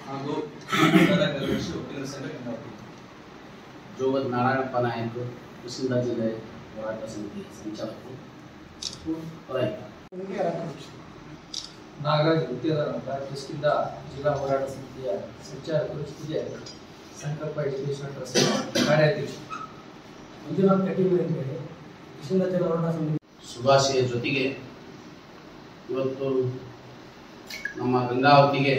ಹಾಗೂ ಪ್ರಧಾನ ಕಾರ್ಯದರ್ಶಿ ವಕೀಲರ ಸಂಘ ಗಂಗಾವತಿ ಜೋಗದ್ ನಾರಾಯಣಪ್ಪ ನಾಯಕ್ ಕೃಷ್ಣದ ಜಿಲ್ಲೆ ಹೋರಾಟ ಸಮಿತಿ ಸಂಚಾಲಕರು ರೈತ ನಾಗರಾಜ್ ಗುತ್ತೇದಾರ್ ಅಂತ ಕಿಷ್ಕಿಂದ ಜಿಲ್ಲಾ ಹೋರಾಟ ಸಮಿತಿಯ ಸಂಚಾಲಕರು ಜೊತೆಗೆ ಸಂಕಲ್ಪ ಎಜುಕೇಶನ್ ಟ್ರಸ್ಟ್ ಕಾರ್ಯಾಧ್ಯಕ್ಷ ಮಂಜುನಾಥ್ ಕಟ್ಟಿಮನಿ ಅಂತೇಳಿ ಕೃಷ್ಣ ಜಿಲ್ಲಾ ಹೋರಾಟ ಸಮಿತಿ ಶುಭಾಶಯ ಜೊತೆಗೆ ಇವತ್ತು ನಮ್ಮ ಗಂಗಾವತಿಗೆ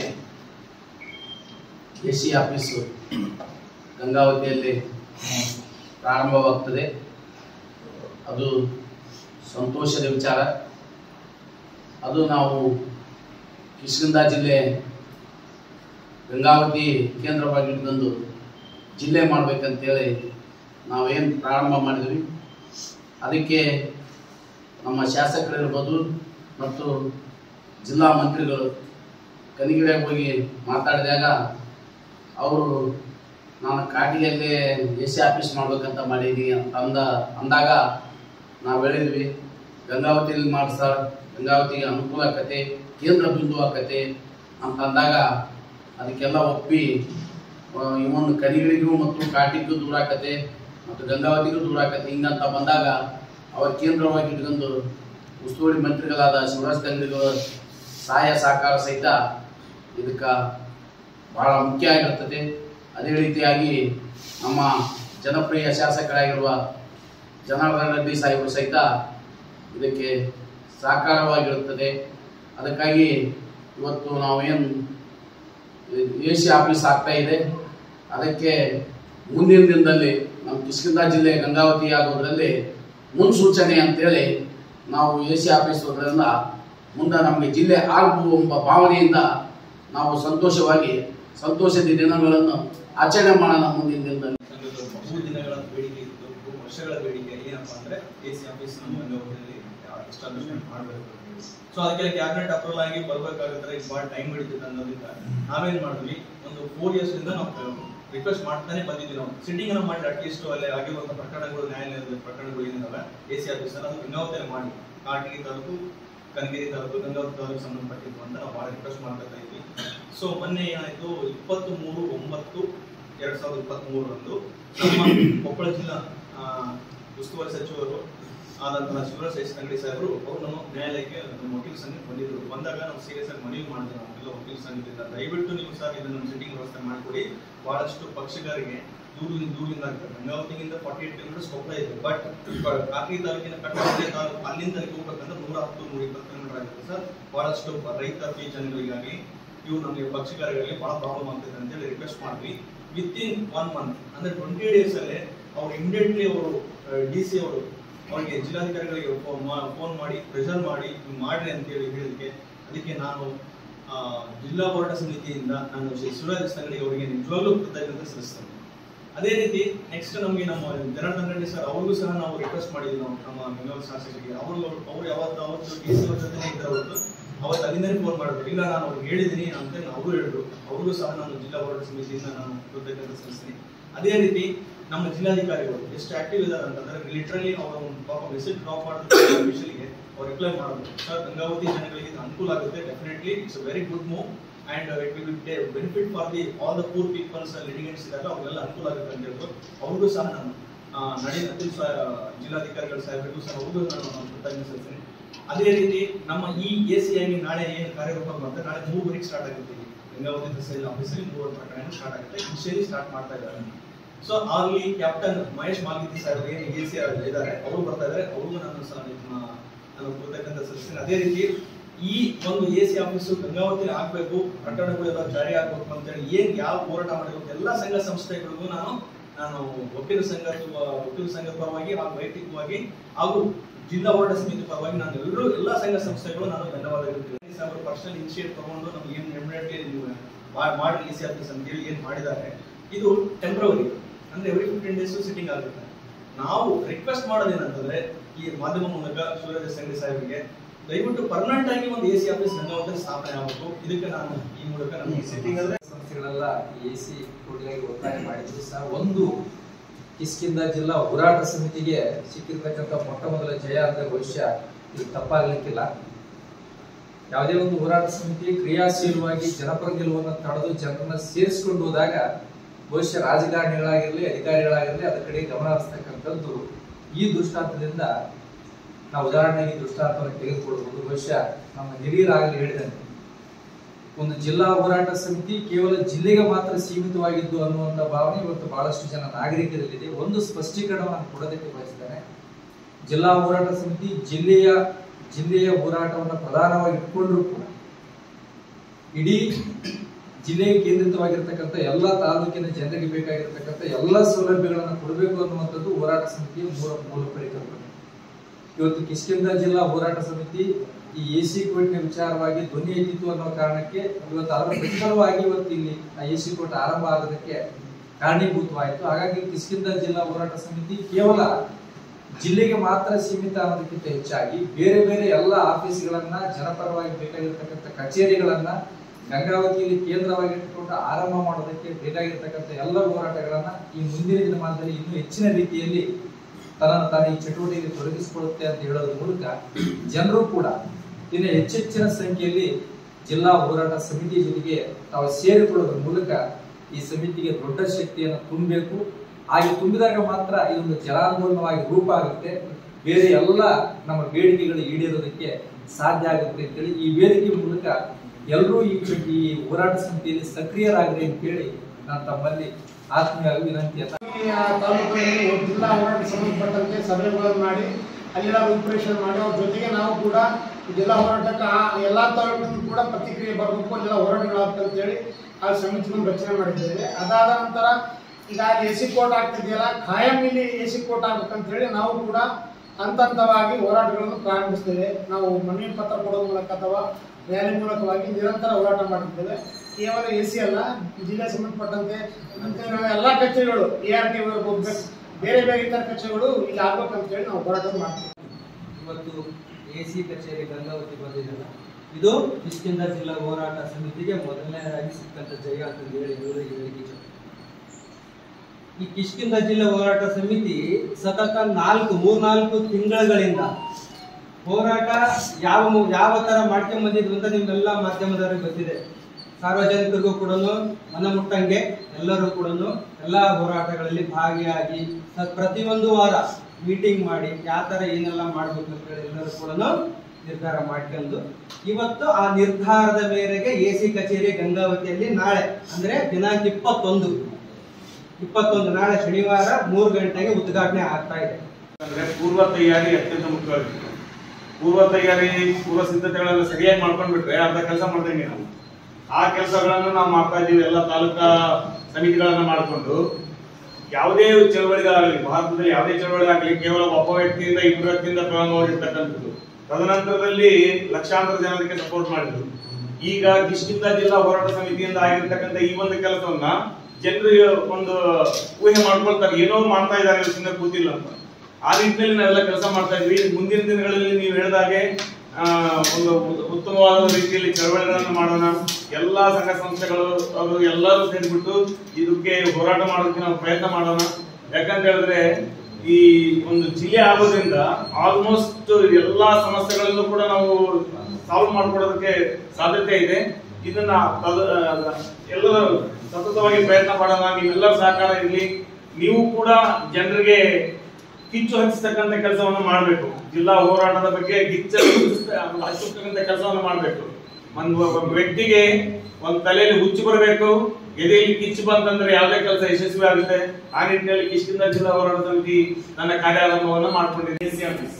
ಕೆ ಸಿ ಆಫೀಸು ಗಂಗಾವತಿಯಲ್ಲಿ ಪ್ರಾರಂಭವಾಗ್ತದೆ ಅದು ಸಂತೋಷದ ವಿಚಾರ ಅದು ನಾವು ಕಿಷ್ಕಿಂದ ಜಿಲ್ಲೆ ಗಂಗಾವತಿ ಕೇಂದ್ರವಾಗಿ ಇಟ್ಕೊಂಡು ಜಿಲ್ಲೆ ಮಾಡ್ಬೇಕಂತೇಳಿ ನಾವೇನು ಪ್ರಾರಂಭ ಮಾಡಿದ್ವಿ ಅದಕ್ಕೆ ನಮ್ಮ ಶಾಸಕರಿರ್ಬೋದು ಮತ್ತು ಜಿಲ್ಲಾ ಮಂತ್ರಿಗಳು ಕನಿಗಿಡಿಗೆ ಹೋಗಿ ಮಾತಾಡಿದಾಗ ಅವರು ನಾನು ಕಾಟಿಯಲ್ಲಿ ಎ ಸಿ ಆಫೀಸ್ ಮಾಡ್ಬೇಕಂತ ಮಾಡಿದ್ದೀನಿ ಅಂತ ಅಂದ ಅಂದಾಗ ನಾವು ಹೇಳಿದ್ವಿ ಗಂಗಾವತಿಯಲ್ಲಿ ಮಾಡಿಸ ಗಂಗಾವತಿಗೆ ಅನುಕೂಲ ಆಕತೆ ಕೇಂದ್ರ ಬಿಂದು ಆಕತೆ ಅಂತ ಅಂದಾಗ ಅದಕ್ಕೆಲ್ಲ ಒಪ್ಪಿ ಆ, ಇವನ್ ಕನಿಗಳಿಗೂ ಮತ್ತು ಕಾಟಿಗೂ ದೂರ ಆಕತೆ ಮತ್ತು ಗಂಗಾವತಿಗೂ ದೂರ ಆಕತೆ ಹಿಂಗಂತ ಬಂದಾಗ ಅವರ ಕೇಂದ್ರವಾಗಿ ಇಟ್ಕೊಂಡು ಉಸ್ತುವಾರಿ ಮಂತ್ರಿಗಳಾದ ಶಿವರಾಜ್ ತಂಗಡಿಗಳ ಸಹಾಯ ಸಹಕಾರ ಸಹಿತ ಇದಕ್ಕೆ ಬಹಳ ಮುಖ್ಯ ಆಗಿರ್ತದೆ ಅದೇ ರೀತಿಯಾಗಿ ನಮ್ಮ ಜನಪ್ರಿಯ ಶಾಸಕರಾಗಿರುವ ಜನಾರ್ದನ್ ರೆಡ್ಡಿ ಸಾಹೇಬರು ಸಹಿತ ಇದಕ್ಕೆ ಸಹಕಾರವಾಗಿರುತ್ತದೆ ಅದಕ್ಕಾಗಿ ಇವತ್ತು ನಾವೇನು ಎ ಸಿ ಆಫೀಸ್ ಆಗ್ತಾ ಇದೆ ಅದಕ್ಕೆ ಮುಂದಿನ ದಿನದಲ್ಲಿ ನಮ್ಮ ಕಿಷ್ಕಿಂದ ಜಿಲ್ಲೆ ಗಂಗಾವತಿ ಆಗೋದ್ರಲ್ಲಿ ಮುನ್ಸೂಚನೆ ಅಂತೇಳಿ ನಾವು ಎ ಸಿ ಆಫೀಸ್ ಹೋದ್ರಿಂದ ಮುಂದೆ ನಮಗೆ ಜಿಲ್ಲೆ ಆಗಬಹುದು ಎಂಬ ಭಾವನೆಯಿಂದ ನಾವು ಸಂತೋಷವಾಗಿ ಸಂತೋಷದ ದಿನಗಳನ್ನು ಆಚರಣೆ ಮಾಡೋಣ ಮುಂದಿನ ದಿನದಲ್ಲಿ ಸಂಘದ ಬಹು ದಿನಗಳ ಬೇಡಿಕೆ ಇತ್ತು ಬಹು ವರ್ಷಗಳ ಬೇಡಿಕೆ ಏನಪ್ಪಾ ಅಂದ್ರೆ ಎ ಸಿ ಆಫೀಸ್ ನಮ್ಮ ಗಂಗಾವತಿಯಲ್ಲಿ ಎಸ್ಟಾಬ್ಲಿಷ್ಮೆಂಟ್ ಮಾಡಬೇಕು ಸೊ ಅದಕ್ಕೆಲ್ಲ ಕ್ಯಾಬಿನೆಟ್ ಅಪ್ರೂವಲ್ ಆಗಿ ಬರ್ಬೇಕಾಗುತ್ತೆ ಇದು ಭಾಳ ಟೈಮ್ ಹಿಡಿತೈತೆ ಅನ್ನೋದಕ್ಕೆ ನಾವೇನ್ ಮಾಡಿದ್ವಿ ಒಂದು ಫೋರ್ ಇಯರ್ಸ್ ಇಂದ ನಾವು ರಿಕ್ವೆಸ್ಟ್ ಮಾಡ್ತಾನೆ ಬಂದಿದ್ವಿ ನಾವು ಸಿಟ್ಟಿಂಗ್ ಅನ್ನ ಮಾಡಿ ಅಟ್ಲೀಸ್ಟ್ ಅಲ್ಲಿ ಆಗಿರುವಂತ ಪ್ರಕರಣಗಳು ನ್ಯಾಯಾಲಯದ ಪ್ರಕರಣಗಳು ಏನಿದಾವೆ ಎ ಸಿ ಆಫೀಸ್ ಅದು ಗಂಗಾವತಿಯಲ್ಲಿ ಮಾಡಿ ಕಾಟಗಿ ತಾಲೂಕು ಕನಗಿರಿ ತಾಲೂಕು ಗಂಗಾವತಿ ತಾಲೂಕು ಸಂಬಂಧಪಟ್ಟಿದ್ದು ಅಂತ ನಾವು ಭಾಳ ರಿಕ್ವೆಸ್ಟ್ ಮಾಡ್ತಾ ಇದ್ವಿ ಸೊ ಮೊನ್ನೆ ಏನಾಯ್ತು ಇಪ್ಪತ್ತ್ ಮೂರು ಒಂಬತ್ತು ಎರಡ್ ಸಾವಿರದ ಇಪ್ಪತ್ತ್ ಮೂರರಂದು ನಮ್ಮ ಕೊಪ್ಪಳ ಜಿಲ್ಲಾ ಆ, ಉಸ್ತುವಾರಿ ಸಚಿವರು ಆದಂತಹ ಶಿವರಾಜ್ ಎಸ್ ತಂಗಡಿ ಸಾಹೇಬರು ಅವರು ನಮ್ಮ ನ್ಯಾಯಾಲಯಕ್ಕೆ ನಮ್ಮ ವಕೀಲ ಸಂಘಕ್ಕೆ ಬಂದಿದ್ರು ಬಂದಾಗ ನಾವು ಸೀರಿಯಸ್ ಆಗಿ ಮನವಿ ಮಾಡಿದ್ರು ನಾವೆಲ್ಲ ವಕೀಲ ಸಂಘದಿಂದ ದಯವಿಟ್ಟು ನೀವು ಸರ್ ಇದನ್ನು ಸಿಟ್ಟಿಂಗ್ ವ್ಯವಸ್ಥೆ ಮಾಡಿಕೊಡಿ ಬಹಳಷ್ಟು ಪಕ್ಷಗಾರರಿಗೆ ದೂರದಿಂದ ದೂರದಿಂದ ಆಗ್ತದೆ ಗಂಗಾವತಿಗಿಂತ ಫಾರ್ಟಿ ಏಟ್ ಕಿಲೋಮೀಟರ್ಸ್ ಕೊಪ್ಪಳ ಇದೆ ಬಟ್ ಕಾಕಿ ತಾಲೂಕಿನ ಕಟ್ಟಡ ತಾಲೂಕು ಅಲ್ಲಿಂದ ಅಲ್ಲಿಗೆ ಹೋಗ್ಬೇಕಂದ್ರೆ ನೂರ ಹತ್ತು ನೂರ ಇಪ್ಪತ್ತು ಕಿಲೋಮೀಟರ್ ಆಗುತ್ತೆ ಸರ್ ಬಹಳಷ್ಟು ರೈತಾಪಿ ಜನಗಳಿಗಾಗಿ ಇವು ನಮಗೆ ಪಕ್ಷಗಾರರಿಗೆ ಬಹಳ ಪ್ರಾಬ್ಲಮ್ ಆಗ್ತದೆ ಅಂತೇಳಿ ರಿಕ್ವೆಸ್ಟ್ ಮಾಡಿದ್ವಿ ವಿತ್ ಇನ್ ಒನ್ ಮಂತ್ ಅಂದ್ರೆ ಟ್ವೆಂಟಿ ಡೇಸ್ ಅಲ್ಲೇ ಅವ್ರು ಇಮಿಡಿಯೇಟ್ಲಿ ಅವರು ಡಿ ಸಿ ಅವರು ಅವರಿಗೆ ಜಿಲ್ಲಾಧಿಕಾರಿಗಳಿಗೆ ಫೋನ್ ಮಾಡಿ ಪ್ರೆಷರ್ ಮಾಡಿ ಹಿಂಗ್ ಮಾಡ್ರಿ ಅಂತೇಳಿ ಹೇಳಿದಕ್ಕೆ ಅದಕ್ಕೆ ನಾನು ಆ, ಜಿಲ್ಲಾ ಹೋರಾಟ ಸಮಿತಿಯಿಂದ ನಾನು ಶ್ರೀ ಶಿವರಾಜ್ ಸಂಗಡಿ ಅವರಿಗೆ ನಿಜವಾಗ್ಲೂ ಕೃತಜ್ಞತೆ ಸಲ್ಲಿಸ್ತೇನೆ ಅದೇ ರೀತಿ ನೆಕ್ಸ್ಟ್ ನಮಗೆ ನಮ್ಮ ಜನಾರ್ದನ್ ರೆಡ್ಡಿ ಸರ್ ಅವ್ರಿಗೂ ಸಹ ನಾವು ರಿಕ್ವೆಸ್ಟ್ ಮಾಡಿದ್ವಿ ನಾವು ನಮ್ಮ ಗಂಗಾವತಿ ಶಾಸಕರಿಗೆ ಅವರು ಅವ್ರು ಯಾವತ್ತು ಅವತ್ತು ಡಿ ಸಿ ಅವ್ರ ಜೊತೆ ಇದ್ರು ಅವತ್ತು ಅವತ್ತು ಅಲ್ಲಿಂದನೇ ಫೋನ್ ಮಾಡಿದ್ರು ಇಲ್ಲ ನಾನು ಅವ್ರಿಗೆ ಹೇಳಿದ್ದೀನಿ ಅಂತ ಅವರು ಹೇಳಿದ್ರು ಅವ್ರಿಗೂ ಸಹ ನಾನು ಜಿಲ್ಲಾ ಹೋರಾಟ ಸಮಿತಿಯಿಂದ ನಾನು ಕೃತಜ್ಞತೆ ಸಲ್ಲಿಸ್ತೀನಿ ಅದೇ ರೀತಿ ನಮ್ಮ ಜಿಲ್ಲಾಧಿಕಾರಿಗಳು ಎಷ್ಟು ಆಕ್ಟಿವ್ ಇದ್ದಾರೆ ಅಂತಂದ್ರೆ ಲಿಟ್ರಲಿ ಅವರ ಒಂದು ಪಾಪ ಮೆಸೇಜ್ ಡ್ರಾಪ್ ಮಾಡಿದ್ರೆ ವಿಷಯಕ್ಕೆ ಅವ್ರು ರಿಪ್ಲೈ ಮಾಡಿದ್ರು ಸರ್ ಗಂಗಾವತಿ ಜನಗಳಿಗೆ ಇದು ಅನುಕೂಲ ಆಗುತ್ತೆ definitely it's very good move and it will be benefit for the all the poor peoples litigants ಇದ್ದಾರೆ ಅವ್ರಿಗೆಲ್ಲ ಅನುಕೂಲ ಆಗುತ್ತೆ ಅಂತ ಹೇಳಿದ್ರು ಅವ್ರಿಗೂ ಸಹ ನಾನು ಆ, ನಡಿ ಅತಿಲ್ ಸಹ ಜಿಲ್ಲಾಧಿಕಾರಿಗಳು ಸಾಹೇಬರಿಗೂ ಸಹ ಅವ್ರಿಗೂ ನಾನು ನಾನು ಕೃತಜ್ಞತೆ ಸಲ್ಲಿಸ್ತೀನಿ ಅದೇ ರೀತಿ ನಮ್ಮ ಈ ಎ ಸಿ ಆಗಿ ನಾಳೆ ಏನು ಕಾರ್ಯರೂಪ ಬರುತ್ತೆ ನಾಳೆ ಮೂರುವರೆಗೆ ಸ್ಟಾರ್ಟ್ ಆಗುತ್ತೆ ಇಲ್ಲಿ. ಗಂಗಾವತಿ ತಹಸೀಲ್ ಆಫೀಸಲ್ಲಿ ಮೂರುವರೆ ಪ್ರಕರಣ ಸ್ಟಾರ್ಟ್ ಆಗುತ್ತೆ ಇನಿಷಿಯಲಿ ಸ್ಟಾರ್ಟ್ ಮಾಡ್ತಾ ಇದ್ದಾರೆ ಸೊ ಅಲ್ಲಿ ಕ್ಯಾಪ್ಟನ್ ಮಹೇಶ್ ಮಾಲ್ಗಿತಿ ಸಾಹೇಬರು ಏನು ಎ ಸಿ ಇದ್ದಾರೆ ಅವರು ಬರ್ತಾ ಇದ್ದಾರೆ ಅವ್ರಿಗೂ ನಾನು ಸಹ ನಿಮ್ಮ ನಾನು ಕೃತಜ್ಞತೆ ಸಲ್ಲಿಸ್ತೀನಿ ಅದೇ ರೀತಿ ಈ ಒಂದು ಎ ಸಿ ಆಫೀಸು ಗಂಗಾವತಿಲಿ ಆಗ್ಬೇಕು ಪ್ರಕರಣಗಳೆಲ್ಲ ಜಾರಿ ಆಗ್ಬೇಕು ಅಂತೇಳಿ ಏನ್ ಯಾವ ಹೋರಾಟ ಮಾಡಿರ್ಬೇಕು ಎಲ್ಲ ಸಂಘ ಸಂಸ್ಥೆಗಳಿಗೂ ನಾನು ನಾನು ವಕೀಲ ಸಂಘ ವಕೀಲ ಸಂಘದ ಪರವಾಗಿ ಹಾಗೂ ವೈಯಕ್ತಿಕವಾಗಿ ಹಾಗೂ ಜಿಲ್ಲಾ ಹೋರಾಟ ಸಮಿತಿ ಪರವಾಗಿ ನಾನು ಎಲ್ಲರೂ ಎಲ್ಲ ಸಂಘ ಸಂಸ್ಥೆಗಳು ನಾನು ಧನ್ಯವಾದ ಹೇಳ್ತೀನಿ ಅವರು ಪರ್ಸನಲ್ ಇನಿಷಿಯೇಟ್ ತಗೊಂಡು ನಮ್ಗೆ ಏನು ಇಮಿಡಿಯೇಟ್ಲಿ ನೀವು ಮಾಡಿ ಎ ಸಿ ಆಫೀಸ್ ಅಂತ ಹೇಳಿ ಏನ್ ಮಾಡಿದ್ದಾರೆ ಇದು ಟೆಂಪ್ರವರಿ ಅಂದ್ರೆ ಎವ್ರಿ ಫಿಫ್ಟೀನ್ ಡೇಸ್ ಸಿಟ್ಟಿಂಗ್ ಆಗುತ್ತೆ ನಾವು ರಿಕ್ವೆಸ್ಟ್ ಮಾಡೋದೇನಂತಂದ್ರೆ ಈ ಮಾಧ್ಯಮ ಮೂಲಕ ಸೂರ್ಯ ಸಂಘಿ ಸಾಹೇಬರಿಗೆ ದಯವಿಟ್ಟು ಪರ್ಮನೆಂಟ್ ಆಗಿ ಒಂದು ಎ ಸಿ ಆಫೀಸ್ ಗಂಗಾವತಿ ಸ್ಥಾಪನೆ ಆಗಬೇಕು ಇದಕ್ಕೆ ನಾನು ಈ ಮೂಲಕ ನಮ್ಮ ಸಿಟ್ಟಿಂಗ್ ಅಂದ್ರೆ ಸಂಸ್ಥೆಗಳೆಲ್ಲ ಎ ಸಿ ಕೊಡ್ಲಿಕ್ಕೆ ಒತ್ತಾಯ ಮಾಡಿದ್ರು ಸಹ ಒಂದು ಕಿಸ್ಕಿಂದ ಜಿಲ್ಲಾ ಹೋರಾಟ ಸಮಿತಿಗೆ ಸಿಕ್ಕಿರ್ತಕ್ಕಂಥ ಮೊಟ್ಟ ಮೊದಲ ಜಯ ಅಂದ್ರೆ ಭವಿಷ್ಯ ಇದು ತಪ್ಪಾಗ್ಲಿಕ್ಕಿಲ್ಲ ಯಾವುದೇ ಒಂದು ಹೋರಾಟ ಸಮಿತಿ ಕ್ರಿಯಾಶೀಲವಾಗಿ ಜನಪರ ನಿಲುವನ್ನು ತಡೆದು ಜನರನ್ನ ಸೇರಿಸಿಕೊಂಡು ಹೋದಾಗ ಬಹುಶಃ ರಾಜಕಾರಣಿಗಳಾಗಿರ್ಲಿ ಅಧಿಕಾರಿಗಳಾಗಿರ್ಲಿ ಅದರ ಕಡೆ ಗಮನ ಹರಿಸ್ತಕ್ಕಂಥದ್ದು ಈ ದೃಷ್ಟಾಂತದಿಂದ ನಾವು ಉದಾಹರಣೆಗೆ ಈ ದೃಷ್ಟಾಂತವನ್ನು ತೆಗೆದುಕೊಳ್ಳಬಹುದು ಬಹುಶಃ ನಮ್ಮ ಹಿರಿಯರಾಗಲಿ ಹೇಳಿದಂತೆ ಒಂದು ಜಿಲ್ಲಾ ಹೋರಾಟ ಸಮಿತಿ ಕೇವಲ ಜಿಲ್ಲೆಗೆ ಮಾತ್ರ ಸೀಮಿತವಾಗಿದ್ದು ಅನ್ನುವಂಥ ಭಾವನೆ ಇವತ್ತು ಬಹಳಷ್ಟು ಜನ ನಾಗರಿಕರಲ್ಲಿದೆ ಒಂದು ಸ್ಪಷ್ಟೀಕರಣವನ್ನು ಕೊಡೋದಕ್ಕೆ ಬಯಸ್ತೇನೆ ಜಿಲ್ಲಾ ಹೋರಾಟ ಸಮಿತಿ ಜಿಲ್ಲೆಯ ಜಿಲ್ಲೆಯ ಹೋರಾಟವನ್ನು ಪ್ರಧಾನವಾಗಿ ಇಟ್ಕೊಂಡ್ರು ಕೂಡ ಇಡೀ ಜಿಲ್ಲೆಗೆ ಕೇಂದ್ರಿತವಾಗಿರ್ತಕ್ಕಂಥ ಎಲ್ಲ ತಾಲೂಕಿನ ಜನರಿಗೆ ಬೇಕಾಗಿರ್ತಕ್ಕಂಥ ಎಲ್ಲ ಸೌಲಭ್ಯಗಳನ್ನು ಕೊಡಬೇಕು ಅನ್ನುವಂಥದ್ದು ಹೋರಾಟ ಸಮಿತಿಯ ಮೂಲ ಮೂಲ ಪರಿಕಲ್ಪನೆ ಇವತ್ತು ಕಿಷ್ಕಿಂಧ ಜಿಲ್ಲಾ ಹೋರಾಟ ಸಮಿತಿ ಈ ಎ ಸಿ ಕೋರ್ಟ್ನ ವಿಚಾರವಾಗಿ ಧ್ವನಿ ಎದ್ದಿತ್ತು ಅನ್ನೋ ಕಾರಣಕ್ಕೆ ಇವತ್ತು ಅದರ ಪ್ರತಿಫಲವಾಗಿ ಇವತ್ತು ಇಲ್ಲಿ ಆ ಎ ಸಿ ಕೋರ್ಟ್ ಆರಂಭ ಆಗೋದಕ್ಕೆ ಕಾರಣೀಭೂತವಾಯಿತು ಹಾಗಾಗಿ ಕಿಷ್ಕಿಂಧ ಜಿಲ್ಲಾ ಹೋರಾಟ ಸಮಿತಿ ಕೇವಲ ಜಿಲ್ಲೆಗೆ ಮಾತ್ರ ಸೀಮಿತ ಅನ್ನೋದಕ್ಕಿಂತ ಹೆಚ್ಚಾಗಿ ಬೇರೆ ಬೇರೆ ಎಲ್ಲ ಆಫೀಸ್ಗಳನ್ನ ಜನಪರವಾಗಿ ಬೇಕಾಗಿರ್ತಕ್ಕಂಥ ಕಚೇರಿಗಳನ್ನ ಗಂಗಾವತಿಯಲ್ಲಿ ಕೇಂದ್ರವಾಗಿ ಇಟ್ಟುಕೊಂಡು ಆರಂಭ ಮಾಡೋದಕ್ಕೆ ಬೇಕಾಗಿರ್ತಕ್ಕಂಥ ಎಲ್ಲ ಹೋರಾಟಗಳನ್ನ ಈ ಮುಂದಿನ ದಿನಮಾನದಲ್ಲಿ ಇನ್ನೂ ಹೆಚ್ಚಿನ ರೀತಿಯಲ್ಲಿ ತನ್ನನ್ನು ತಾನು ಈ ಚಟುವಟಿಕೆಗೆ ತೊಡಗಿಸಿಕೊಳ್ಳುತ್ತೆ ಅಂತ ಹೇಳೋದ್ರ ಮೂಲಕ ಜನರು ಕೂಡ ಇನ್ನು ಹೆಚ್ಚೆಚ್ಚಿನ ಸಂಖ್ಯೆಯಲ್ಲಿ ಜಿಲ್ಲಾ ಹೋರಾಟ ಸಮಿತಿ ಜೊತೆಗೆ ತಾವು ಸೇರಿಕೊಳ್ಳೋದ್ರ ಮೂಲಕ ಈ ಸಮಿತಿಗೆ ದೊಡ್ಡ ಶಕ್ತಿಯನ್ನು ತುಂಬಬೇಕು ಹಾಗೆ ತುಂಬಿದಾಗ ಮಾತ್ರ ಇದೊಂದು ಜಲಾಂದೋಲನವಾಗಿ ರೂಪ ಆಗುತ್ತೆ ಬೇರೆ ಎಲ್ಲ ನಮ್ಮ ಬೇಡಿಕೆಗಳು ಈಡೇರೋದಕ್ಕೆ ಸಾಧ್ಯ ಆಗುತ್ತೆ ಅಂತೇಳಿ ಈ ವೇದಿಕೆ ಮೂಲಕ ಎಲ್ಲರೂ ಈ ಈ ಹೋರಾಟ ಸಮಿತಿಯಲ್ಲಿ ಸಕ್ರಿಯರಾಗ್ರಿ ಅಂತೇಳಿ ನಾನು ತಮ್ಮಲ್ಲಿ ಆತ್ಮೀಯವಾಗಿ ವಿನಂತಿಯನ್ನ ಈ ಆ ತಾಲೂಕಿನಲ್ಲಿ ಒಂದು ಜಿಲ್ಲಾ ಹೋರಾಟ ಸಂಬಂಧಪಟ್ಟಂತೆ ಸಭೆಗಳನ್ನು ಮಾಡಿ ಅಲ್ಲೆಲ್ಲ ರೂಪುರೇಷಣೆ ಮಾಡಿ ಅವ್ರ ಜೊತೆಗೆ ನಾವು ಕೂಡ ಈ ಜಿಲ್ಲಾ ಹೋರಾಟಕ್ಕೆ ಆ ಎಲ್ಲ ತಾಲೂಕಿನ ಕೂಡ ಪ್ರತಿಕ್ರಿಯೆ ಬರಬೇಕು ಅಲ್ಲೆಲ್ಲ ಹೋರಾಟಗಳಾಗ್ತದೆ ಅಂತೇಳಿ ಆ ಸಮಿತಿಯನ್ನು ರಚನೆ ಮಾಡಿದ್ದೇವೆ ಅದಾದ ನಂತರ ಈಗ ಎ ಸಿ ಕೋರ್ಟ್ ಆಗ್ತಿದೆಯಲ್ಲ ಖಾಯಂ ಇಲ್ಲಿ ಎ ಸಿ ಕೋರ್ಟ್ ಆಗ್ಬೇಕಂತ ಹೇಳಿ ನಾವು ಕೂಡ ಹಂತ ಹಂತವಾಗಿ ಹೋರಾಟಗಳನ್ನು ಪ್ರಾರಂಭಿಸ್ತೇವೆ ನಾವು ಮನವಿ ಪತ್ರ ಕೊಡೋ ಮೂಲಕ ಅಥವಾ ರ್ಯಾಲಿ ಮೂಲಕವಾಗಿ ನಿರಂತರ ಹೋರಾಟ ಮಾಡಿದ್ದೇವೆ ಕೇವಲ ಎ ಸಿ ಅಲ್ಲ ಜಿಲ್ಲೆ ಸಂಬಂಧಪಟ್ಟಂತೆ ಮತ್ತೆ ನಾವು ಎಲ್ಲ ಕಚೇರಿಗಳು ಎ ಆರ್ ಟಿ ಇರ್ಬೋದು ಬೇರೆ ಬೇರೆ ಇತರ ಕಚೇರಿಗಳು ಇಲ್ಲಿ ಆಗ್ಬೇಕಂತ ಹೇಳಿ ನಾವು ಹೋರಾಟ ಮಾಡ್ತೀವಿ ಇವತ್ತು ಎ ಸಿ ಕಚೇರಿ ಗಂಗಾವತಿ ಬಂದಿದ್ದಲ್ಲ ಇದು ಕಿಷ್ಕಿಂಧ ಜಿಲ್ಲಾ ಹೋರಾಟ ಸಮಿತಿಗೆ ಮೊದಲನೇದಾಗಿ ಸಿಕ್ಕಂತ ಜಯ ಅಂತ ಹೇಳಿ ಇವರಿಗೆ ಹೇಳಿಕೆ ಇಚ್ಛೆ. ಈ ಕಿಷ್ಕಿಂಧ ಜಿಲ್ಲಾ ಹೋರಾಟ ಸಮಿತಿ ಸತತ ನಾಲ್ಕು ಮೂರ್ನಾಲ್ಕು ತಿಂಗಳುಗಳಿಂದ ಹೋರಾಟ ಯಾವ ಮು- ಯಾವ ತರ ಮಾಡ್ಕೊಂಡ್ ಬಂದಿದ್ರು ಅಂತ ನಿಮ್ಗೆಲ್ಲ ಮಾಧ್ಯಮದವರಿಗೆ ಗೊತ್ತಿದೆ ಸಾರ್ವಜನಿಕರಿಗೂ ಕೂಡ ಮನ ಮುಟ್ಟಂಗೆ ಎಲ್ಲರೂ ಕೂಡ ಎಲ್ಲ ಹೋರಾಟಗಳಲ್ಲಿ ಭಾಗಿಯಾಗಿ ಸ- ಪ್ರತಿಯೊಂದು ವಾರ ಮೀಟಿಂಗ್ ಮಾಡಿ ಯಾವ ತರ ಏನೆಲ್ಲ ಮಾಡ್ಬೇಕು ಅಂತ ಹೇಳಿ ಎಲ್ಲರೂ ಕೂಡ ನಿರ್ಧಾರ ಮಾಡ್ಕೊಂಡು ಇವತ್ತು ಆ ನಿರ್ಧಾರದ ಮೇರೆಗೆ ಎ ಸಿ ಕಚೇರಿ ಗಂಗಾವತಿಯಲ್ಲಿ ನಾಳೆ ಅಂದ್ರೆ ದಿನಾಂಕ ಇಪ್ಪತ್ತೊಂದು ಇಪ್ಪತ್ತೊಂದು ನಾಳೆ ಶನಿವಾರ ಮೂರು ಗಂಟೆಗೆ ಉದ್ಘಾಟನೆ ಆಗ್ತಾ ಇದೆ ಅಂದ್ರೆ ಪೂರ್ವ ತಯಾರಿ ಅತ್ಯಂತ ಮುಖ್ಯವಾಗಿದೆ ಪೂರ್ವ ತಯಾರಿ ಪೂರ್ವ ಸಿದ್ಧತೆಗಳೆಲ್ಲ ಸರಿಯಾಗಿ ಮಾಡ್ಕೊಂಡ್ಬಿಟ್ರೆ ಅರ್ಧ ಕೆಲಸ ಮಾಡ್ದಂಗೆ ನಾವು ಆ ಕೆಲಸಗಳನ್ನು ನಾವು ಮಾಡ್ತಾ ಇದ್ದೀವಿ ಎಲ್ಲ ತಾಲೂಕಾ ಸಮಿತಿಗಳನ್ನ ಮಾಡಿಕೊಂಡು ಯಾವುದೇ ಚಳವಳಿಗಳಾಗಲಿ ಭಾರತದಲ್ಲಿ ಯಾವುದೇ ಚಳವಳಿ ಆಗಲಿ ಕೇವಲ ಒಬ್ಬ ವ್ಯಕ್ತಿಯಿಂದ ಇಬ್ಬರು ವ್ಯಕ್ತಿಯಿಂದ ಪ್ರಾರಂಭವಾಗಿರ್ತಕ್ಕಂಥದ್ದು ತದನಂತರದಲ್ಲಿ ಲಕ್ಷಾಂತರ ಜನರಿಗೆ ಸಪೋರ್ಟ್ ಮಾಡಿದ್ರು ಈಗ ಕಿಷ್ಕಿಂಧ ಜಿಲ್ಲಾ ಹೋರಾಟ ಸಮಿತಿಯಿಂದ ಆಗಿರ್ತಕ್ಕಂಥ ಈ ಒಂದು ಕೆಲಸವನ್ನ ಜನರಿಗೆ ಒಂದು ಊಹೆ ಮಾಡ್ಕೊಳ್ತಾರೆ ಏನೋ ಮಾಡ್ತಾ ಇದ್ದಾರೆ ಸುಮ್ಮನೆ ಕೂತಿಲ್ಲ ಅಂತ ಆ ನಿಟ್ಟಿನಲ್ಲಿ ನಾವೆಲ್ಲ ಕೆಲಸ ಮಾಡ್ತಾ ಇದ್ವಿ ಮುಂದಿನ ದಿನಗಳಲ್ಲಿ ನೀವು ಹೇಳಿದಾಗೆ ಆ, ಒಂದು ಉತ್- ಉತ್ತಮವಾದ ರೀತಿಯಲ್ಲಿ ಚಳವಳಿಗಳನ್ನು ಮಾಡೋಣ ಎಲ್ಲಾ ಸಂಘ ಸಂಸ್ಥೆಗಳು ಅವರು ಎಲ್ಲರೂ ಸೇರಿಬಿಟ್ಟು ಇದಕ್ಕೆ ಹೋರಾಟ ಮಾಡೋದಕ್ಕೆ ನಾವು ಪ್ರಯತ್ನ ಮಾಡೋಣ ಯಾಕಂತ ಹೇಳಿದ್ರೆ ಈ ಒಂದು ಜಿಲ್ಲೆ ಆಗೋದ್ರಿಂದ ಆಲ್ಮೋಸ್ಟ್ ಎಲ್ಲಾ ಸಮಸ್ಯೆಗಳನ್ನು ಕೂಡ ನಾವು ಸಾಲ್ವ್ ಮಾಡ್ಕೊಡೋದಕ್ಕೆ ಸಾಧ್ಯತೆ ಇದೆ ಇದನ್ನ ತದ- ಎಲ್ಲರೂ ಸತತವಾಗಿ ಪ್ರಯತ್ನ ಮಾಡೋಣ ನಿಮ್ಮೆಲ್ಲರ ಸಹಕಾರ ಇರಲಿ ನೀವು ಕೂಡ ಜನರಿಗೆ ಕಿಚ್ಚು ಹಚ್ಚಿಸ್ತಕ್ಕಂಥ ಕೆಲಸವನ್ನು ಮಾಡಬೇಕು ಜಿಲ್ಲಾ ಹೋರಾಟದ ಬಗ್ಗೆ ಕಿಚ್ಚು ಹಚ್ಚತಕ್ಕಂಥ ಕೆಲಸವನ್ನು ಮಾಡಬೇಕು ಒಂದು ಒಬ್ಬ ವ್ಯಕ್ತಿಗೆ ಒಂದು ತಲೆಯಲ್ಲಿ ಹುಚ್ಚು ಬರಬೇಕು ಎದೆಯಲ್ಲಿ ಕಿಚ್ಚು ಬಂತಂದ್ರೆ ಯಾವುದೇ ಕೆಲಸ ಯಶಸ್ವಿ ಆಗುತ್ತೆ ಆ ನಿಟ್ಟಿನಲ್ಲಿ ಕಿಷ್ಕಿಂದ ಜಿಲ್ಲಾ ಹೋರಾಟ ಸಮಿತಿ ನನ್ನ ಕಾರ್ಯಾರಂಭವನ್ನು ಮಾಡ್ಕೊಂಡಿದೆ ಎ ಸಿ ಆಫೀಸ್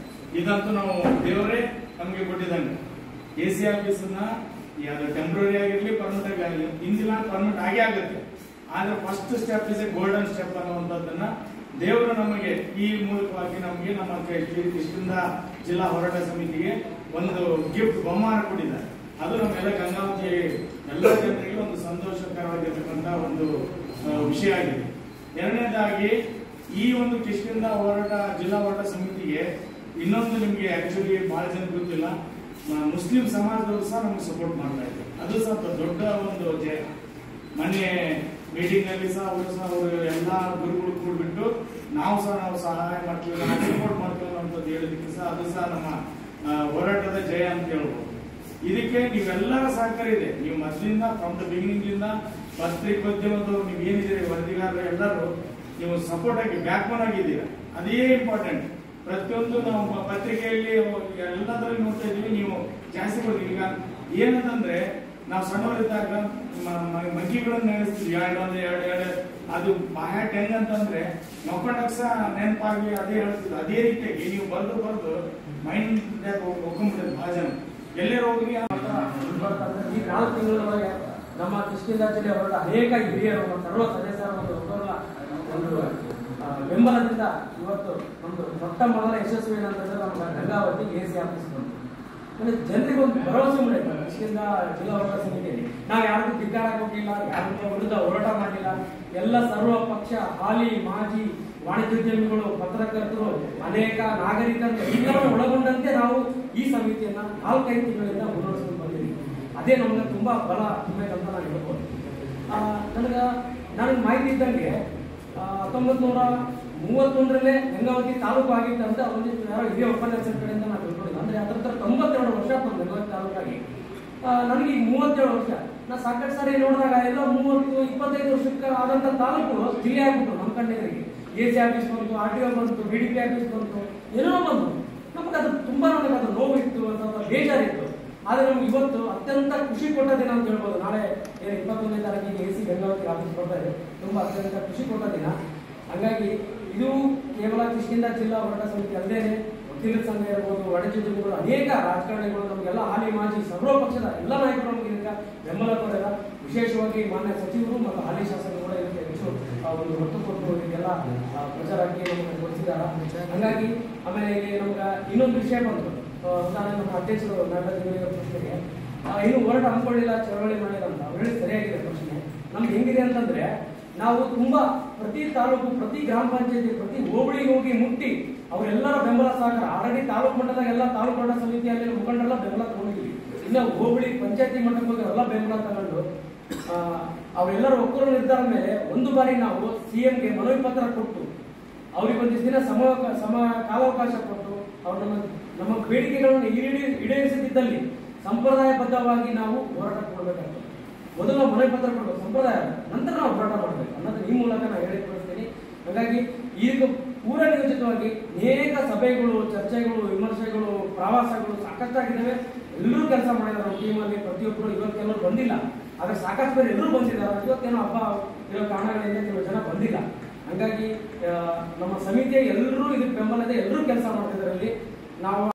ಇದಂತೂ ನಾವು ದೇವರೇ ನಮಗೆ ಕೊಟ್ಟಿದ್ದಾನೆ ಎ ಸಿ ಆಫೀಸ್ ಅದು ಟೆಂಪ್ರರಿ ಆಗಿರ್ಲಿ ಪರ್ಮನೆಂಟ್ ಆಗಿರಲಿ ಇಂದಿನ ಪರ್ಮನೆಂಟ್ ಆಗೇ ಆಗುತ್ತೆ ಆದ್ರೆ first step is a golden step ಅನ್ನುವಂಥದ್ದನ್ನ ದೇವರು ನಮಗೆ ಈ ಮೂಲಕವಾಗಿ ನಮಗೆ ನಮ್ಮ ಕೃಷ್ಣದಿಂದ ಜಿಲ್ಲಾ ಹೋರಾಟ ಸಮಿತಿಗೆ ಒಂದು ಗಿಫ್ಟ್ ಬಹುಮಾನ ಕೊಟ್ಟಿದ್ದಾರೆ ಅದು ನಮ್ಮೆಲ್ಲ ಗಂಗಾವತಿ ಎಲ್ಲ ಜನರಿಗೆ ಒಂದು ಸಂತೋಷಕರವಾಗಿರ್ತಕ್ಕಂಥ ಒಂದು ಆ, ವಿಷಯ ಆಗಿದೆ ಎರಡನೇದಾಗಿ ಈ ಒಂದು ಕಿಷ್ಕಿಂದ ಹೋರಾಟ ಜಿಲ್ಲಾ ಹೋರಾಟ ಸಮಿತಿಗೆ ಇನ್ನೊಂದು ನಿಮಗೆ ಆಕ್ಚುಲಿ ಬಹಳ ಜನ ಗೊತ್ತಿಲ್ಲ ಮ- ಮುಸ್ಲಿಂ ಸಮಾಜದವರು ಸಹ ನಮ್ಗೆ ಸಪೋರ್ಟ್ ಮಾಡ್ತಾ ಇದ್ದಾರೆ ಅದು ಸಹ ದೊಡ್ಡ ಒಂದು ಜಯ ಮೊನ್ನೆ ಮೀಟಿಂಗ್ ನಲ್ಲಿ ಸಹ ಅವರು ಸಹ ಅವರು ಎಲ್ಲಾ ಗುರುಗಳು ಕೂಡ್ಬಿಟ್ಟು ನಾವು ಸಹ ನಾವು ಸಹಾಯ ಮಾಡ್ತೀವಿ ನಾವು ಸಪೋರ್ಟ್ ಮಾಡ್ತೀವಿ ಅನ್ನೋಂಥದ್ದು ಹೇಳಿದಕ್ಕೆ ಸಹ ಅದು ಸಹ ನಮ್ಮ ಆ, ಹೋರಾಟದ ಜಯ ಅಂತ ಹೇಳ್ಬೋದು ಇದಕ್ಕೆ ನೀವೆಲ್ಲರ ಸಹಕಾರ ಇದೆ ನೀವು ಮೊದಲಿಂದ ಫ್ರಮ್ ದ ಬಿಗಿನಿಂಗ್ ಇಂದ ಪತ್ರಿಕೋದ್ಯಮದವರು ನೀವು ಏನಿದ್ದೀರಿ ವರದಿಗಾರರು ಎಲ್ಲರೂ ನೀವು ಸಪೋರ್ಟ್ ಆಗಿ ಬ್ಯಾಕ್ ಬೋನ್ ಆಗಿದ್ದೀರಾ ಅದೇ ಇಂಪಾರ್ಟೆಂಟ್ ಪ್ರತಿಯೊಂದು ನಾವು ಪ- ಪತ್ರಿಕೆಯಲ್ಲಿ ಎಲ್ಲದರಲ್ಲಿ ನೋಡ್ತಾ ಇದೀವಿ ನೀವು ಜಾಸ್ತಿ ಕೊಡ್ತೀವಿ ಈಗ ಏನಂತಂದ್ರೆ ನಾವು ಸಣ್ಣವರಿದ್ದಾಗ ಮ- ಮ- ಮಗ್ಗಿಗಳನ್ನ ನೆನೆಸ್ತೀವಿ ಎರಡು ಒಂದು ಎರಡು ಎರಡು ಅದು ಬಾಹ್ಯಾಟ್ ಹೆಂಗಂತಂದ್ರೆ ಮಕ್ಕಳಕ್ಕ ನೆನಪಾಗಿ ಅದೇ ಹೇಳ್ತಿದ್ರು ಅದೇ ರೀತಿಯಾಗಿ ನೀವು ಬರೆದು ಬರೆದು ಮೈಂಡ್ ಹೋಗ್ಕೊಂಡ್ಬಿಟ್ಟಿದೆ ಬಹಳ ಜನ ಎಲ್ಲೇ ಹೋಗಿ ಆ ಈ ನಾಲ್ಕು ತಿಂಗಳೊಳಗೆ ನಮ್ಮ ಕೃಷ್ಣದಿಂದ ಜಿಲ್ಲೆ ಹೊರಟ ಅನೇಕ ಹಿರಿಯರು ಮತ್ತು ಸರ್ವ ಸದಸ್ಯರ ಒಂದು ದೊಡ್ಡವರ ಒಂದು ಆ, ಬೆಂಬಲದಿಂದ ಇವತ್ತು ಒಂದು ಮೊಟ್ಟ ಮೊದಲ ಯಶಸ್ವಿ ಏನಂತಂದ್ರೆ ನಮ್ಮ ಗಂಗಾವತಿ ಎ ಸಿ ಆಫೀಸ್ ಬಂತು ಅಂದ್ರೆ ಜನರಿಗೆ ಒಂದು ಭರವಸೆ ಮೂಡಿದೆ ಕೃಷಿಯಿಂದ ಜಿಲ್ಲಾ ಹೋರಾಟ ಸಮಿತಿಯಲ್ಲಿ ನಾವು ಯಾರಿಗೂ ಧಿಕ್ಕಾರಕ್ಕೆ ಹೋಗಿಲ್ಲ ಯಾರಿಗೂ ವಿರುದ್ಧ ಹೋರಾಟ ಮಾಡಿಲ್ಲ ಎಲ್ಲ ಸರ್ವ ಪಕ್ಷ ಹಾಲಿ ಮಾಜಿ ವಾಣಿಜ್ಯೋದ್ಯಮಿಗಳು ಪತ್ರಕರ್ತರು ಅನೇಕ ನಾಗರಿಕರು ಎಲ್ಲರನ್ನು ಒಳಗೊಂಡಂತೆ ನಾವು ಈ ಸಮಿತಿಯನ್ನ ನಾಲ್ಕೈದು ತಿಂಗಳಿಂದ ಮುನ್ನಡೆಸ್ಕೊಂಡು ಬಂದಿದ್ದೀವಿ ಅದೇ ನಮ್ಗೆ ತುಂಬಾ ಬಲ ತುಂಬೈತೆ ಅಂತ ನಾನು ಹೇಳ್ಬೋದು ಆ, ನನಗ ನನಗೆ ಮಾಹಿತಿ ಇದ್ದಂಗೆ ಹತ್ತೊಂಬತ್ತು ನೂರ ಮೂವತ್ತೊಂದರಲ್ಲೇ ಗಂಗಾವತಿ ತಾಲೂಕು ಆಗಿತ್ತು ಅಂತ ಒಂದಿಷ್ಟು ಯಾರೋ ಹಿರಿಯ ಉಪನ್ಯಾಸಕರ ಕಡೆಯಿಂದ ನಾನು ತಿಳ್ಕೊಂಡಿದ್ದೆ ಅಂದ್ರೆ ಅದ್ರ ಹತ್ರ ತೊಂಬತ್ತೆರಡು ವರ್ಷ ಬಂದು ಗಂಗಾವತಿ ತಾಲೂಕಾಗಿ ಆ, ನನಗೆ ಈಗ ಮೂವತ್ತೇಳು ವರ್ಷ ನಾ ಸಾಕಷ್ಟು ಸಾರಿ ನೋಡಿದಾಗ ಎಲ್ಲ ಮೂವತ್ತು ಇಪ್ಪತ್ತೈದು ವರ್ಷಕ್ಕೆ ಆದಂತ ತಾಲೂಕು ಜಿಲ್ಲೆ ಆಗ್ಬಿಟ್ಟು ನಮ್ಮ ಕಣ್ಣೆದುರಿಗೆ ಎ ಸಿ ಆಫೀಸ್ ಬಂತು ಆರ್ ಟಿ ಒ ಬಂತು ಬಿ ಡಿ ಪಿ ಆಫೀಸ್ ಬಂತು ಏನೋ ಬಂತು ನಮ್ಗೆ ಅದು ತುಂಬಾ ನನಗೆ ಅದು ನೋವಿತ್ತು ಅಥವಾ ಬೇಜಾರಿತ್ತು ಆದ್ರೆ ನಮ್ಗೆ ಇವತ್ತು ಅತ್ಯಂತ ಖುಷಿ ಕೊಟ್ಟ ದಿನ ಅಂತ ಹೇಳ್ಬೋದು ನಾಳೆ ಏನು ಇಪ್ಪತ್ತೊಂದನೇ ತಾರೀಕಿಗೆ ಎ ಸಿ ಗಂಗಾವತಿ ಆಫೀಸ್ ಬರ್ತಾ ಇದೆ ತುಂಬಾ ಅತ್ಯಂತ ಖುಷಿ ಕೊಟ್ಟ ದಿನ ಹಾಗಾಗಿ ಇದು ಕೇವಲ ಕೃಷ್ಣಿಂದ ಜಿಲ್ಲಾ ಹೋರಾಟ ಸಮಿತಿ ಅಲ್ಲದೆ ವಕೀಲರ ಸಂಘ ಇರ್ಬೋದು ವಾಣಿಜ್ಯೋದ್ಯಮಿಗಳು ಅನೇಕ ರಾಜಕಾರಣಿಗಳು ನಮಗೆಲ್ಲ ಹಾಲಿ ಮಾಜಿ ಸರ್ವ ಪಕ್ಷದ ಎಲ್ಲ ನಾಯಕರು ನಮಗೆ ಇದಕ್ಕೆ ಬೆಂಬಲ ಕೊಡಲ್ಲ ವಿಶೇಷವಾಗಿ ಮಾನ್ಯ ಸಚಿವರು ಮತ್ತು ಹಾಲಿ ಶಾಸಕರು ಕೂಡ ಇದಕ್ಕೆ ಹೆಚ್ಚು ಆ, ಒಂದು ಒತ್ತು ಕೊಟ್ಟು ಇದೆಲ್ಲ ಆ, ಪ್ರಚಾರಕ್ಕೆ ನಮಗೆ ಕೊಡಿಸಿದ್ದಾರೆ ಹಾಗಾಗಿ ಆಮೇಲೆ ಇಲ್ಲಿ ನಮ್ಗೆ ಇನ್ನೊಂದು ವಿಷಯ ಬಂತು ಆ, ಉದಾಹರಣೆ ನಮ್ಮ ಅಧ್ಯಕ್ಷರು ನಾಟಕ ಪ್ರಶ್ನೆಗೆ ಆ, ಇನ್ನು ಹೋರಾಟ ಹಮ್ಮಿಕೊಳ್ಳಿಲ್ಲ ಚಳವಳಿ ಮಾಡಿಲ್ಲ ಅಂತ ಅವ್ರು ಹೇಳಿ ಸರಿಯಾಗಿದೆ ಪ್ರಶ್ನೆ ನಮ್ಗೆ ಹೆಂಗಿದೆ ಅಂತಂದ್ರೆ ನಾವು ತುಂಬಾ ಪ್ರತಿ ತಾಲೂಕು ಪ್ರತಿ ಗ್ರಾಮ ಪಂಚಾಯತಿ ಪ್ರತಿ ಹೋಬಳಿಗೆ ಹೋಗಿ ಮುಟ್ಟಿ ಅವರೆಲ್ಲರ ಬೆಂಬಲ ಸಹಕಾರ ಆಲ್ರೆಡಿ ತಾಲೂಕು ಮಟ್ಟದಾಗ ಎಲ್ಲ ತಾಲೂಕು ಮಟ್ಟ ಸಮಿತಿಯಲ್ಲಿ ಮುಖಂಡರೆಲ್ಲ ಬೆಂಬಲ ತಗೊಂಡಿದ್ದೀವಿ ಇನ್ನು ಹೋಬಳಿ ಪಂಚಾಯತಿ ಮಟ್ಟಕ್ಕೆ ಹೋಗಿ ಎಲ್ಲ ಬೆಂಬಲ ತಗೊಂಡು ಆ, ಅವರೆಲ್ಲರ ಒಕ್ಕೂರ ನಿರ್ಧಾರ ಮೇಲೆ ಒಂದು ಬಾರಿ ನಾವು ಸಿಎಂಗೆ ಮನವಿ ಪತ್ರ ಕೊಟ್ಟು ಅವ್ರಿಗೆ ಒಂದಿಷ್ಟು ದಿನ ಸಮ ಸಮ ಕಾಲಾವಕಾಶ ಕೊಟ್ಟು ಅವ್ರು ನಮ್ಮ ನಮ್ಮ ಬೇಡಿಕೆಗಳನ್ನು ಈಡೇ ಈಡೇರಿಸದಿದ್ದಲ್ಲಿ ಸಂಪ್ರದಾಯಬದ್ಧವಾಗಿ ನಾವು ಹೋರಾಟ ಕೊಡಬೇಕಾಗ್ತದೆ ಮೊದಲು ನಾವು ಮನವಿ ಪತ್ರ ಕೊಡಬೇಕು ಸಂಪ್ರದಾಯ ನಂತರ ನಾವು ಹೋರಾಟ ಮಾಡಬೇಕು ಅನ್ನೋದು ಈ ಮೂಲಕ ನಾನು ಹೇಳಿ ಕೊಡ್ತೀನಿ ಹಾಗಾಗಿ ಈಗ ಪೂರ್ವ ನಿಯೋಜಿತವಾಗಿ ಅನೇಕ ಸಭೆಗಳು ಚರ್ಚೆಗಳು ವಿಮರ್ಶೆಗಳು ಪ್ರವಾಸಗಳು ಸಾಕಷ್ಟಾಗಿದ್ದಾವೆ ಎಲ್ಲರೂ ಕೆಲಸ ಮಾಡಿದ್ದಾರೆ ಟೀಮಲ್ಲಿ ಪ್ರತಿಯೊಬ್ಬರು ಇವತ್ತೆಲ್ಲರೂ ಬಂದಿಲ್ಲ ಆದ್ರೆ ಸಾಕಷ್ಟು പേര് ಎಲ್ಲರೂ ಬಂದಿದ್ದಾರೆ ಇವತ್ತೇನೋ ಹಬ್ಬ ಇರೋ ಕಾರಣಗಳಿಂದ ಕೆಲವು ಜನ ಬಂದಿಲ್ಲ ಹಂಗಾಗಿ ಆ, ನಮ್ಮ ಸಮಿತಿಯ ಎಲ್ಲರೂ ಇದಕ್ಕೆ ಬೆಂಬಲದೆ ಎಲ್ಲರೂ ಕೆಲಸ ಮಾಡ್ತಿದ್ದಾರೆ ಇಲ್ಲಿ ನಾವು